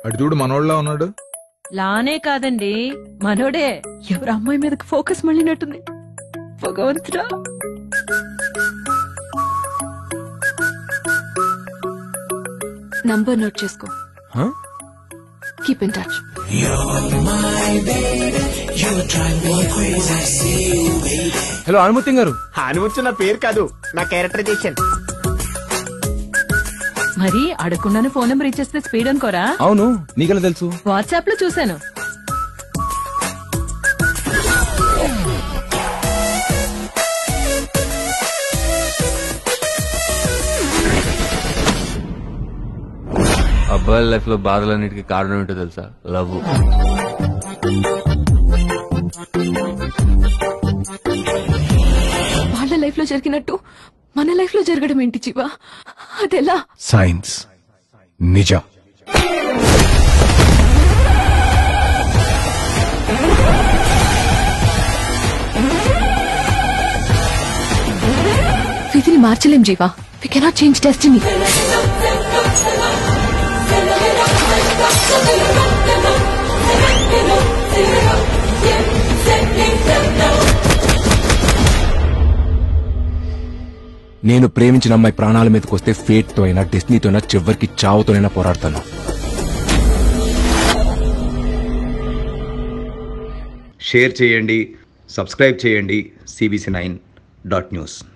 అటు చూడు మనోళ్ళ ఉన్నాడు లానే కాదండి మనోడే ఎవరు అమ్మాయి మీదకి ఫోకస్ మళ్ళినట్టుంది భగవంతుడా నంబర్ నోట్ చేసుకో హ? కీప్ ఇన్ టచ్ హలో అనుమతి గారు హానిముచ్చు నా పేరు కాదు నా క్యారెక్టరైజేషన్ మరి అడగకుండానే ఫోన్ నెంబర్ ఇచ్చేస్తే స్పీడ్ అనుకోరా అవును నీకెలా తెలుసు వాట్సాప్ లో చూశాను అబ్బాయిల లైఫ్ లో బాధలన్నిటికీ కారణం ఏంటో తెలుసా లవ్ వాళ్ళ లైఫ్ లో జరిగినట్టు మన లైఫ్ లో జరగడం ఏంటి జీవా అదెలా సైన్స్ నిజం విధిని మార్చలేం Jeeva we cannot change destiny నేను ప్రేమించిన అమ్మాయి ప్రాణాల మీదకి వస్తే ఫేట్ తో అయినా డెస్టినీతో అయినా చివరికి చావుతోనైనా పోరాడతాను షేర్ చేయండి సబ్స్క్రైబ్ చేయండి సిబిసి నైన్ డాట్ న్యూస్